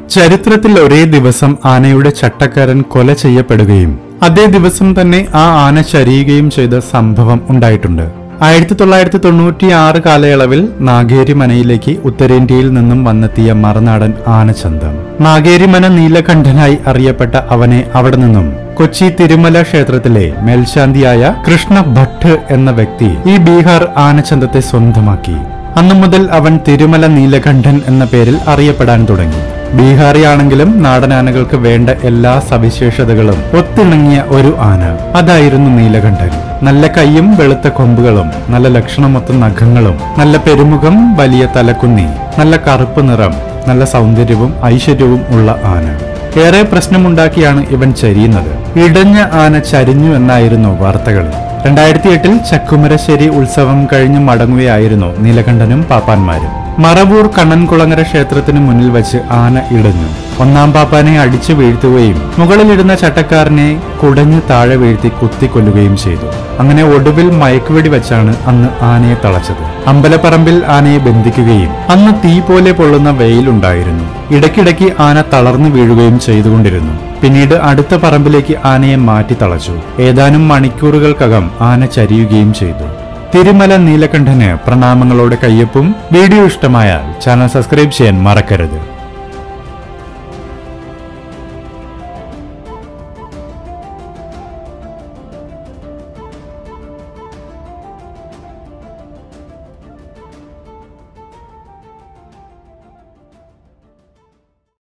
ചരിത്രത്തിൽ ഒരേ ദിവസം ആനയുടെ ചട്ടക്കാരൻ കൊല ചെയ്യപ്പെടുകയും അതേ ദിവസം തന്നെ ആ ആന ചരിയുകയും ചെയ്ത സംഭവം ഉണ്ടായിട്ടുണ്ട് ആയിരത്തി തൊള്ളായിരത്തി തൊണ്ണൂറ്റി ആറ് കാലയളവിൽ നാഗേരി മനയിലേക്ക് ഉത്തരേന്ത്യയിൽ നിന്നും വന്നെത്തിയ മറുനാടൻ ആനച്ചന്തം നാഗേരിമന നീലകണ്ഠനായി അറിയപ്പെട്ട അവനെ അവിടെ നിന്നും കൊച്ചി തിരുമല ക്ഷേത്രത്തിലെ മേൽശാന്തിയായ കൃഷ്ണ ഭട്ട് എന്ന വ്യക്തി ഈ ബീഹാർ ആനച്ചന്തത്തെ സ്വന്തമാക്കി അന്നു മുതൽ അവൻ തിരുമല നീലകണ്ഠൻ എന്ന പേരിൽ അറിയപ്പെടാൻ തുടങ്ങി ബീഹാറിയാണെങ്കിലും നാടനാനകൾക്ക് വേണ്ട എല്ലാ സവിശേഷതകളും ഒത്തിണങ്ങിയ ഒരു ആന അതായിരുന്നു നീലകണ്ഠൻ നല്ല കൈയും വെളുത്ത കൊമ്പുകളും നല്ല ലക്ഷണമൊത്ത നഖങ്ങളും നല്ല പെരുമുഖം വലിയ തലക്കുന്നി നല്ല കറുപ്പ് നിറം നല്ല സൗന്ദര്യവും ഐശ്വര്യവും ഉള്ള ആന ഏറെ പ്രശ്നമുണ്ടാക്കിയാണ് ഇവൻ ചരിയുന്നത് ഇടഞ്ഞ ആന ചരിഞ്ഞു എന്നായിരുന്നു വാർത്തകളിൽ രണ്ടായിരത്തി എട്ടിൽ ചക്കുമരശ്ശേരി ഉത്സവം കഴിഞ്ഞ് മടങ്ങുകയായിരുന്നു നീലകണ്ഠനും പാപ്പാന്മാരും മറവൂർ കണ്ണൻകുളങ്ങര ക്ഷേത്രത്തിന് മുന്നിൽ വെച്ച് ആന ഇടഞ്ഞു ഒന്നാം പാപ്പാനെ അടിച്ചു വീഴ്ത്തുകയും മുകളിലിടുന്ന ചട്ടക്കാരനെ കുടഞ്ഞു താഴെ വീഴ്ത്തി കുത്തിക്കൊല്ലുകയും ചെയ്തു അങ്ങനെ ഒടുവിൽ മയക്കുവെടി വെച്ചാണ് അന്ന് ആനയെ തളച്ചത് അമ്പലപ്പറമ്പിൽ ആനയെ ബന്ധിക്കുകയും അന്ന് തീ പോലെ പൊള്ളുന്ന വെയിലുണ്ടായിരുന്നു ഇടയ്ക്കിടയ്ക്ക് ആന തളർന്നു വീഴുകയും ചെയ്തുകൊണ്ടിരുന്നു പിന്നീട് അടുത്ത പറമ്പിലേക്ക് ആനയെ മാറ്റി തളച്ചു ഏതാനും മണിക്കൂറുകൾക്കകം ആന ചരിയുകയും ചെയ്തു തിരുമല നീലകണ്ഠന് പ്രണാമങ്ങളോടെ കയ്യൊപ്പും വീഡിയോ ഇഷ്ടമായാൽ ചാനൽ സബ്സ്ക്രൈബ് ചെയ്യാൻ മറക്കരുത്